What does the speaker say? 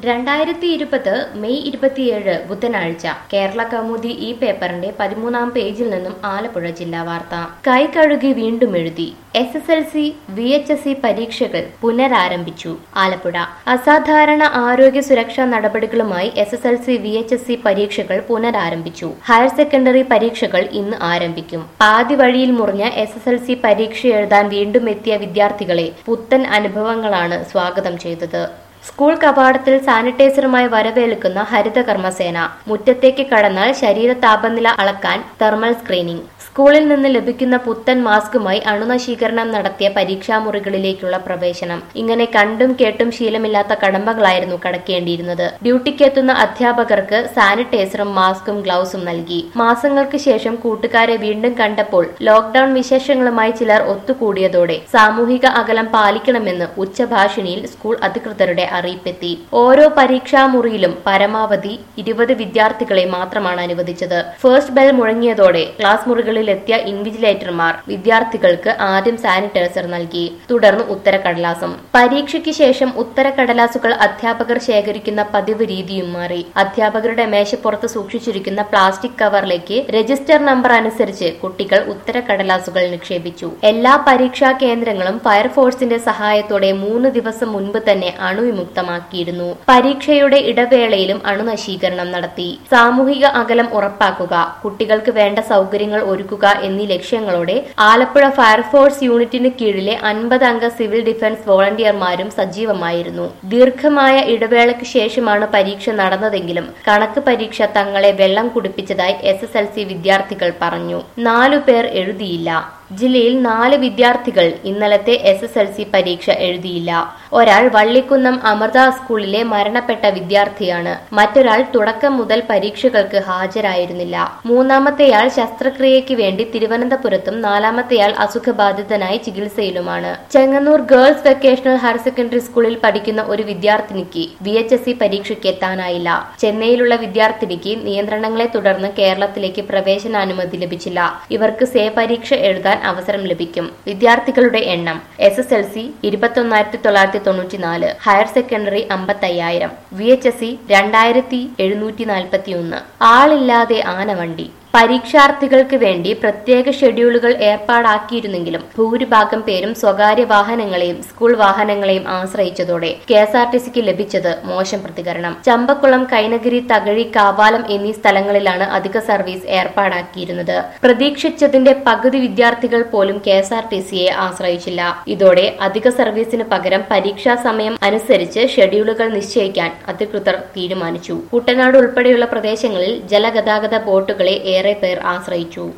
രണ്ടായിരത്തി ഇരുപത് മെയ് ഇരുപത്തിയേഴ് ബുധനാഴ്ച കേരള കൗമുദി ഈ പേപ്പറിന്റെ പതിമൂന്നാം പേജിൽ നിന്നും ആലപ്പുഴ ജില്ലാ വാർത്ത കൈ കഴുകി വീണ്ടും എഴുതി S S L C V H S C പരീക്ഷകൾ പുനരാരംഭിച്ചു ആലപ്പുഴ അസാധാരണ ആരോഗ്യ സുരക്ഷാ നടപടികളുമായി S S L C V H S C പരീക്ഷകൾ പുനരാരംഭിച്ചു ഹയർ സെക്കൻഡറി പരീക്ഷകൾ ഇന്ന് ആരംഭിക്കും പാതി വഴിയിൽ മുറിഞ്ഞ എസ് എസ് എൽ സി പരീക്ഷ എഴുതാൻ വീണ്ടും എത്തിയ വിദ്യാർത്ഥികളെ പുത്തൻ അനുഭവങ്ങളാണ് സ്വാഗതം ചെയ്തത് സ്കൂൾ കവാടത്തിൽ സാനിറ്റൈസറുമായി വരവേൽക്കുന്ന ഹരിത കർമ്മസേന മുറ്റത്തേക്ക് കടന്നാൽ ശരീര താപനില അളക്കാൻ തെർമൽ സ്ക്രീനിംഗ് സ്കൂളിൽ നിന്ന് ലഭിക്കുന്ന പുത്തൻ മാസ്കുമായി അണുനശീകരണം നടത്തിയ പരീക്ഷാമുറികളിലേക്കുള്ള പ്രവേശനം ഇങ്ങനെ കണ്ടും കേട്ടും ശീലമില്ലാത്ത കടമ്പകളായിരുന്നു കടക്കേണ്ടിയിരുന്നത് ഡ്യൂട്ടിക്കെത്തുന്ന അധ്യാപകർക്ക് സാനിറ്റൈസറും മാസ്കും ഗ്ലൗസും നൽകി മാസങ്ങൾക്ക് ശേഷം കൂട്ടുകാരെ വീണ്ടും കണ്ടപ്പോൾ ലോക്ഡൌൺ വിശേഷങ്ങളുമായി ചിലർ ഒത്തുകൂടിയതോടെ സാമൂഹിക അകലം പാലിക്കണമെന്ന് ഉച്ചഭാഷിണിയിൽ സ്കൂൾ അധികൃതരുടെ അറിയിപ്പെത്തി ഓരോ പരീക്ഷാമുറിയിലും പരമാവധി ഇരുപത് വിദ്യാർത്ഥികളെ മാത്രമാണ് അനുവദിച്ചത് ഫസ്റ്റ് ബെൽ മുഴങ്ങിയതോടെ ക്ലാസ് മുറികളിൽ എത്തിയ ഇൻവിജിലേറ്റർമാർ വിദ്യാർത്ഥികൾക്ക് ആദ്യം സാനിറ്റൈസർ നൽകി തുടർന്ന് ഉത്തരക്കടലാസും പരീക്ഷയ്ക്ക് ശേഷം ഉത്തരക്കടലാസുകൾ അധ്യാപകർ ശേഖരിക്കുന്ന പതിവ് രീതിയും മാറി അധ്യാപകരുടെ മേശപ്പുറത്ത് സൂക്ഷിച്ചിരിക്കുന്ന പ്ലാസ്റ്റിക് കവറിലേക്ക് രജിസ്റ്റർ നമ്പർ അനുസരിച്ച് കുട്ടികൾ ഉത്തരക്കടലാസുകൾ നിക്ഷേപിച്ചു എല്ലാ പരീക്ഷാ കേന്ദ്രങ്ങളും ഫയർഫോഴ്സിന്റെ സഹായത്തോടെ മൂന്ന് ദിവസം മുൻപ് തന്നെ അണുവിമുക്തമാക്കിയിരുന്നു പരീക്ഷയുടെ ഇടവേളയിലും അണുനശീകരണം നടത്തി സാമൂഹിക അകലം ഉറപ്പാക്കുക കുട്ടികൾക്ക് വേണ്ട സൗകര്യങ്ങൾ ഒരുക്കുക എന്നീ ലക്ഷ്യങ്ങളോടെ ആലപ്പുഴ ഫയർഫോഴ്സ് യൂണിറ്റിന് കീഴിലെ അൻപത് അംഗ സിവിൽ ഡിഫൻസ് വോളണ്ടിയർമാരും സജീവമായിരുന്നു ദീർഘമായ ഇടവേളയ്ക്ക് ശേഷമാണ് പരീക്ഷ നടന്നതെങ്കിലും കണക്ക് പരീക്ഷ തങ്ങളെ വെള്ളം കുടിപ്പിച്ചതായി എസ് എസ് എൽ സി വിദ്യാർത്ഥികൾ പറഞ്ഞു നാലു പേർ എഴുതിയില്ല ജില്ലയിൽ നാല് വിദ്യാർത്ഥികൾ ഇന്നലത്തെ എസ് എസ് എൽ സി പരീക്ഷ എഴുതിയില്ല ഒരാൾ വള്ളിക്കുന്നം അമൃത സ്കൂളിലെ മരണപ്പെട്ട വിദ്യാർത്ഥിയാണ് മറ്റൊരാൾ തുടക്കം മുതൽ പരീക്ഷകൾക്ക് ഹാജരായിരുന്നില്ല മൂന്നാമത്തെയാൾ ശസ്ത്രക്രിയയ്ക്ക് വേണ്ടി തിരുവനന്തപുരത്തും നാലാമത്തെയാൾ അസുഖബാധിതനായി ചികിത്സയിലുമാണ് Chengannur girls vocational higher secondary സ്കൂളിൽ പഠിക്കുന്ന ഒരു വിദ്യാർത്ഥിനിക്ക് വി എച്ച് എസ് സി പരീക്ഷയ്ക്ക് എത്താനായില്ല ചെന്നൈയിലുള്ള വിദ്യാർത്ഥിനിക്ക് നിയന്ത്രണങ്ങളെ തുടർന്ന് കേരളത്തിലേക്ക് പ്രവേശനാനുമതി ലഭിച്ചില്ല ഇവർക്ക് സേ പരീക്ഷ എഴുതാൻ അവസരം ലഭിക്കും വിദ്യാർത്ഥികളുടെ എണ്ണം എസ് എസ് എൽ സി ഇരുപത്തൊന്നായിരത്തി തൊള്ളായിരത്തി തൊണ്ണൂറ്റിനാല് ഹയർ സെക്കൻഡറി അമ്പത്തയ്യായിരം വി എച്ച് എസ് സി രണ്ടായിരത്തി എഴുന്നൂറ്റി നാൽപ്പത്തി ഒന്ന് ആളില്ലാതെ ആനവണ്ടി പരീക്ഷാർത്ഥികൾക്ക് വേണ്ടി പ്രത്യേക ഷെഡ്യൂളുകൾ ഏർപ്പാടാക്കിയിരുന്നെങ്കിലും ഭൂരിഭാഗം പേരും സ്വകാര്യ വാഹനങ്ങളെയും സ്കൂൾ വാഹനങ്ങളെയും ആശ്രയിച്ചതോടെ കെ എസ് ആർ ടി സിക്ക് ലഭിച്ചത് മോശം പ്രതികരണം ചമ്പക്കുളം കൈനഗിരി തകഴി കാവാലം എന്നീ സ്ഥലങ്ങളിലാണ് അധിക സർവീസ് ഏർപ്പാടാക്കിയിരുന്നത് പ്രതീക്ഷിച്ചതിന്റെ പകുതി വിദ്യാർത്ഥികൾ പോലും കെ എസ് ആർ ടി സിയെ ആശ്രയിച്ചില്ല ഇതോടെ അധിക സർവീസിന് പകരം പരീക്ഷാ സമയം അനുസരിച്ച് ഷെഡ്യൂളുകൾ നിശ്ചയിക്കാൻ അധികൃതർ തീരുമാനിച്ചു കുട്ടനാട് ഉൾപ്പെടെയുള്ള പ്രദേശങ്ങളിൽ ജലഗതാഗത ബോട്ടുകളെ ഏറെ പേർ ആശ്രയിച്ചു